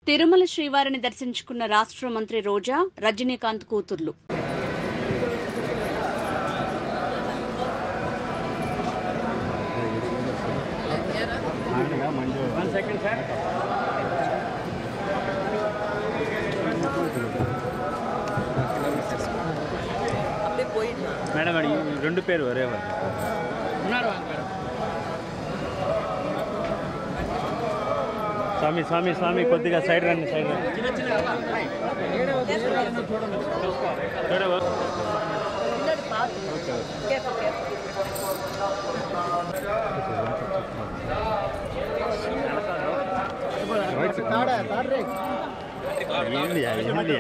తిరుమల శ్రీవారిని దర్శించుకున్న రాష్ట్ర మంత్రి రోజా రజనీకాంత్ కూతుర్లు మేడం అడి రెండు పేరు ఒరే వాళ్ళు స్వామి స్వామి స్వామి కొద్దిగా సైడ్ రండి సైడ్ రండి చూడవా ఏంది ఏంది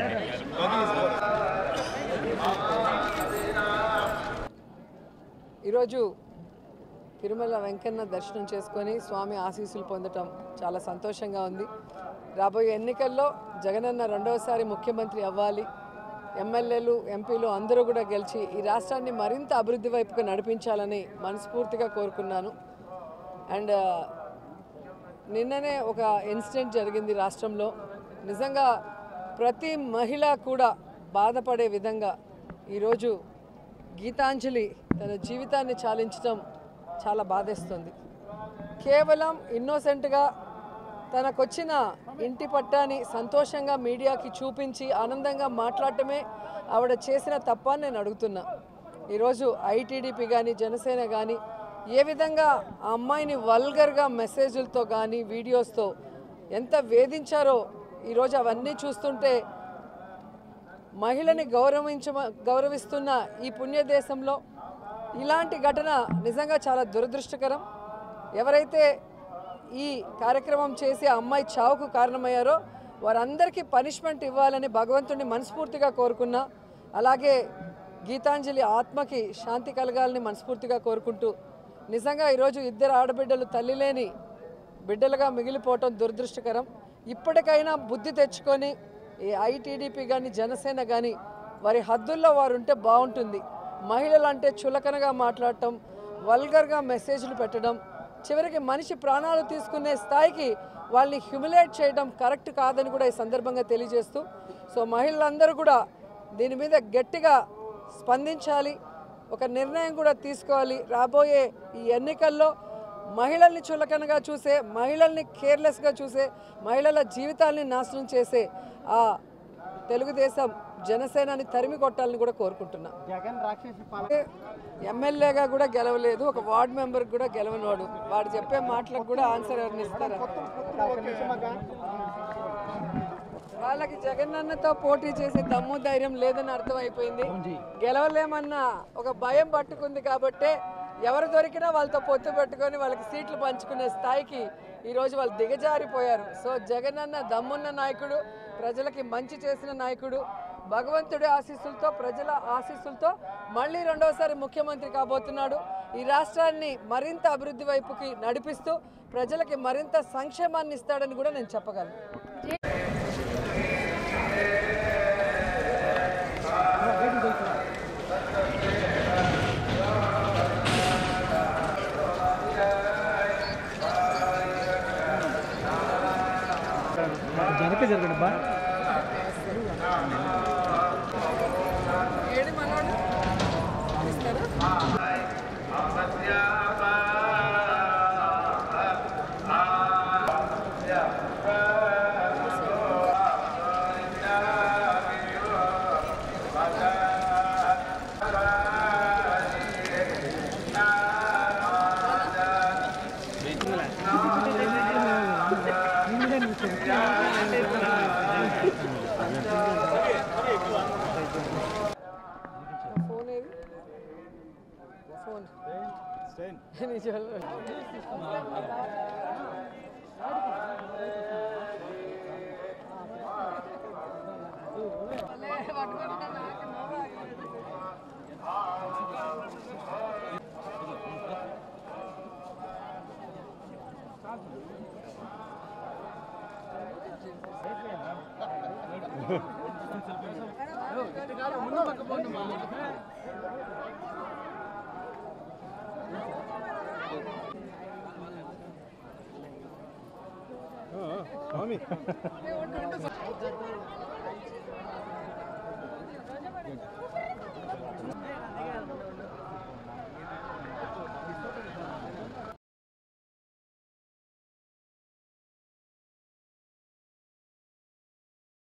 ఈరోజు తిరుమల వెంకన్న దర్శనం చేసుకొని స్వామి ఆశీస్సులు పొందటం చాలా సంతోషంగా ఉంది రాబోయే ఎన్నికల్లో జగనన్న రెండవసారి ముఖ్యమంత్రి అవ్వాలి ఎమ్మెల్యేలు ఎంపీలు అందరూ కూడా గెలిచి ఈ రాష్ట్రాన్ని మరింత అభివృద్ధి వైపుకు నడిపించాలని మనస్ఫూర్తిగా కోరుకున్నాను అండ్ నిన్ననే ఒక ఇన్సిడెంట్ జరిగింది రాష్ట్రంలో నిజంగా ప్రతి మహిళ కూడా బాధపడే విధంగా ఈరోజు గీతాంజలి తన జీవితాన్ని చాలించడం చాలా బాధేస్తుంది కేవలం ఇన్నోసెంట్గా తనకొచ్చిన ఇంటి పట్టాని సంతోషంగా మీడియాకి చూపించి ఆనందంగా మాట్లాడటమే ఆవిడ చేసిన తప్ప అని నేను అడుగుతున్నా ఈరోజు ఐటీడీపీ కానీ జనసేన కానీ ఏ విధంగా ఆ అమ్మాయిని వల్గర్గా మెసేజ్లతో కానీ వీడియోస్తో ఎంత వేధించారో ఈరోజు అవన్నీ చూస్తుంటే మహిళని గౌరవించ గౌరవిస్తున్న ఈ పుణ్యదేశంలో ఇలాంటి ఘటన నిజంగా చాలా దురదృష్టకరం ఎవరైతే ఈ కార్యక్రమం చేసి ఆ అమ్మాయి చావుకు కారణమయ్యారో వారందరికీ పనిష్మెంట్ ఇవ్వాలని భగవంతుడిని మనస్ఫూర్తిగా కోరుకున్నా అలాగే గీతాంజలి ఆత్మకి శాంతి కలగాలని మనస్ఫూర్తిగా కోరుకుంటూ నిజంగా ఈరోజు ఇద్దరు ఆడబిడ్డలు తల్లి లేని బిడ్డలుగా మిగిలిపోవటం దురదృష్టకరం ఇప్పటికైనా బుద్ధి తెచ్చుకొని ఈ ఐటీడీపీ కానీ జనసేన కానీ వారి హద్దుల్లో వారు ఉంటే బాగుంటుంది మహిళలు అంటే చులకనగా మాట్లాడటం వల్గర్గా మెసేజ్లు పెట్టడం చివరికి మనిషి ప్రాణాలు తీసుకునే స్థాయికి వాళ్ళని హ్యూమిలేట్ చేయడం కరెక్ట్ కాదని కూడా ఈ సందర్భంగా తెలియజేస్తూ సో మహిళలందరూ కూడా దీని మీద గట్టిగా స్పందించాలి ఒక నిర్ణయం కూడా తీసుకోవాలి రాబోయే ఈ ఎన్నికల్లో మహిళల్ని చులకనగా చూసే మహిళల్ని కేర్లెస్గా చూసే మహిళల జీవితాల్ని నాశనం చేసే ఆ తెలుగుదేశం జనసేనని తరిమి కొట్టాలని కూడా కోరుకుంటున్నా ఎమ్మెల్యేగా కూడా గెలవలేదు ఒక వార్డ్ మెంబర్ కూడా గెలవనోడు వాడు చెప్పే మాటలకు కూడా ఆన్సర్ ఎవరిని ఇస్తారా వాళ్ళకి జగనన్నతో పోటీ చేసే దమ్ము ధైర్యం లేదని అర్థమైపోయింది గెలవలేమన్న ఒక భయం పట్టుకుంది కాబట్టే ఎవరు దొరికినా వాళ్ళతో పొత్తు పెట్టుకొని వాళ్ళకి సీట్లు పంచుకునే స్థాయికి ఈరోజు వాళ్ళు దిగజారిపోయారు సో జగనన్న దమ్మున్న నాయకుడు ప్రజలకి మంచి చేసిన నాయకుడు భగవంతుడి ఆశీస్సులతో ప్రజల ఆశీస్సులతో మళ్ళీ రెండవసారి ముఖ్యమంత్రి కాబోతున్నాడు ఈ రాష్ట్రాన్ని మరింత అభివృద్ధి వైపుకి నడిపిస్తూ ప్రజలకి మరింత సంక్షేమాన్ని ఇస్తాడని కూడా నేను చెప్పగలను జనక జరగండి బా ఏడి మనోడు ఇస్తారా ఫోన్ ఏది ఫోన్ నిజాలు